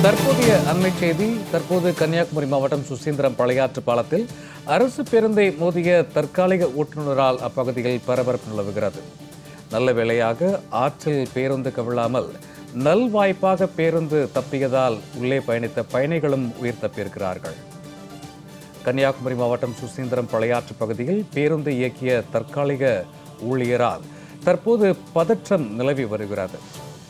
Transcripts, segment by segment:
தற்போதைய அண்மை செய்தி தற்போது கன்னியாகுமரி மாவட்டம் சுசீந்திரம் பழையாற்று பாலத்தில் அரசு பேருந்தை மோதிய தற்காலிக ஓட்டுநரால் அப்பகுதியில் பரபரப்பு நிலவுகிறது நல்ல வேளையாக ஆற்றில் பேருந்து கவிழாமல் நல்வாய்ப்பாக பேருந்து தப்பியதால் உள்ளே பயணித்த பயணிகளும் உயிர் தப்பியிருக்கிறார்கள் கன்னியாகுமரி மாவட்டம் சுசீந்திரம் பழையாற்று பகுதியில் பேருந்து இயக்கிய தற்காலிக ஊழியரால் தற்போது பதற்றம் நிலவி வருகிறது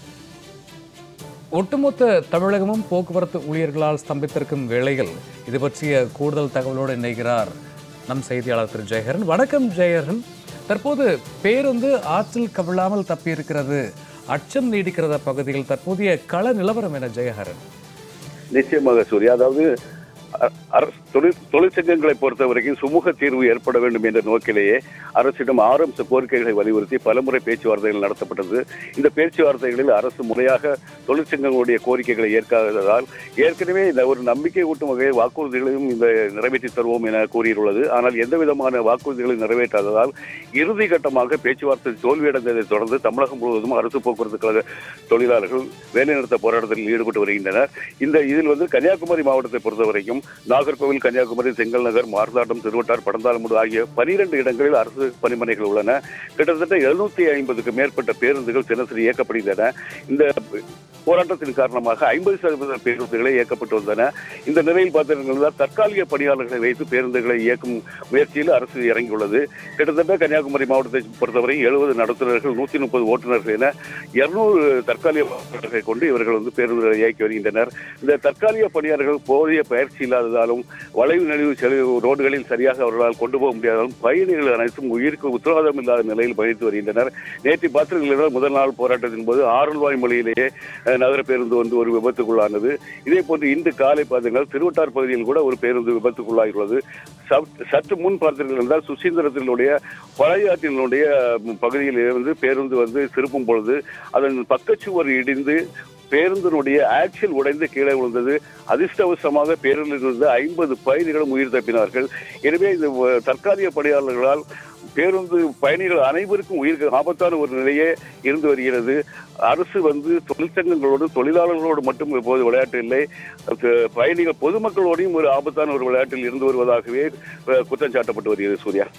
ஒட்டுமொத்த தமிழகமும் போக்குவரத்து ஊழியர்களால் ஸ்தம்பித்திருக்கும் வேளையில் இது பற்றிய கூடுதல் தகவலோடு இணைகிறார் நம் செய்தியாளர் திரு ஜெயஹரன் வணக்கம் ஜெயஹரன் தற்போது பேருந்து ஆற்றில் கவிழாமல் தப்பியிருக்கிறது அச்சம் நீடிக்கிறத பகுதியில் தற்போதைய கள நிலவரம் என ஜெயஹரன் நிச்சயமாக சூர்யா அதாவது அ- அரசு தொழிற் தொழிற்சங்கங்களை பொறுத்த வரைக்கும் சுமூக தீர்வு ஏற்பட வேண்டும் என்ற நோக்கிலேயே அரசிடம் ஆறு அம்ச கோரிக்கைகளை வலியுறுத்தி பலமுறை பேச்சுவார்த்தைகள் நடத்தப்பட்டது இந்த பேச்சுவார்த்தைகளில் அரசு முறையாக தொழிற்சங்கங்களுடைய கோரிக்கைகளை ஏற்காததால் ஏற்கனவே இந்த ஒரு நம்பிக்கை ஊட்டும் வகையில் வாக்குறுதிகளையும் இந்த நிறைவேற்றி தருவோம் என கூறியுள்ளது ஆனால் எந்த விதமான வாக்குறுதிகளையும் நிறைவேற்றாததால் இறுதி கட்டமாக பேச்சுவார்த்தை தோல்வியடைந்ததை தொடர்ந்து தமிழகம் முழுவதும் அரசு போக்குவரத்து கழக தொழிலாளர்கள் வேலைநிறுத்த போராட்டத்தில் ஈடுபட்டு வருகின்றனர் இந்த இதில் வந்து கன்னியாகுமரி மாவட்டத்தை பொறுத்த வரைக்கும் நாகர்கோவில் கன்னியாகுமரி செங்கல் நகர் மார்த்தாண்டம் திருவட்டார் படந்தாளமுடு ஆகிய பனிரெண்டு இடங்களில் அரசு பணிமனைகள் உள்ளன கிட்டத்தட்ட எழுநூத்தி ஐம்பதுக்கு மேற்பட்ட பேருந்துகள் தினசரி இயக்கப்படுகின்றன இந்த போராட்டத்தின் காரணமாக ஐம்பது சதவீத பேருந்துகளே இயக்கப்பட்டு வந்தன இந்த நிலையில் பார்த்தீங்கன்னா தற்காலிக பணியாளர்களை வைத்து பேருந்துகளை இயக்கும் முயற்சியில் அரசு இறங்கியுள்ளது கிட்டத்தட்ட கன்னியாகுமரி மாவட்டத்தை பொறுத்தவரை எழுபது நடத்துனர்கள் நூத்தி முப்பது ஓட்டுநர்கள் என இருநூறு தற்காலிக பணியாளர்களை கொண்டு இவர்கள் வந்து பேருந்துகளை இயக்கி வருகின்றனர் இந்த தற்காலிக பணியாளர்கள் போதிய பயிற்சி இல்லாததாலும் வளைவு நெளிவு செலவு ரோடுகளில் சரியாக அவர்களால் கொண்டு போக முடியாதாலும் பயணிகள் அனைத்தும் உயிருக்கு உத்தரவாதம் இல்லாத நிலையில் பயணித்து வருகின்றனர் நேற்று பார்த்தீர்கள் முதல் நாள் போராட்டத்தின் போது ஆரல்வாய் மொழியிலேயே அஹ், நகர பேருந்து வந்து ஒரு விபத்துக்குள்ளானது இதே போன்று இன்று காலை பார்த்தீங்கன்னா திருவட்டார் பகுதியில் கூட ஒரு பேருந்து விபத்துக்குள்ளாகியுள்ளது சப்- சற்று முன் பார்த்தீர்கள் என்றால் சுசீந்திரத்தினுடைய பழையாற்றினுடைய பகுதியில் இருந்து பேருந்து வந்து திருப்பும் பொழுது அதன் பக்கச்சுவர் இடிந்து பேருந்தினுடைய ஆக்சில் உடைந்து கீழே விழுந்தது அதிர்ஷ்டவசமாக பேருந்தில் இருந்த ஐம்பது பயணிகளும் உயிர் தப்பினார்கள் எனவே இந்த அஹ், தற்காலிக பணியாளர்களால் பேருந்து பயணிகள் அனைவருக்கும் உயிருக்கு ஆபத்தான ஒரு நிலையே இருந்து வருகிறது அரசு வந்து தொழிற்சங்கங்களோடு தொழிலாளர்களோடு மட்டும் இப்போது விளையாட்டு இல்லை அஹ், பயணிகள் பொதுமக்களோடையும் ஒரு ஆபத்தான ஒரு விளையாட்டில் இருந்து வருவதாகவே அஹ், குற்றம் சாட்டப்பட்டு வருகிறது சூர்யா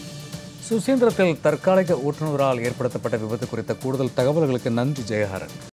சுசீந்திரத்தில் தற்காலிக ஓட்டுநரால் ஏற்படுத்தப்பட்ட விபத்து குறித்த கூடுதல் தகவல்களுக்கு நன்றி ஜெயஹரன்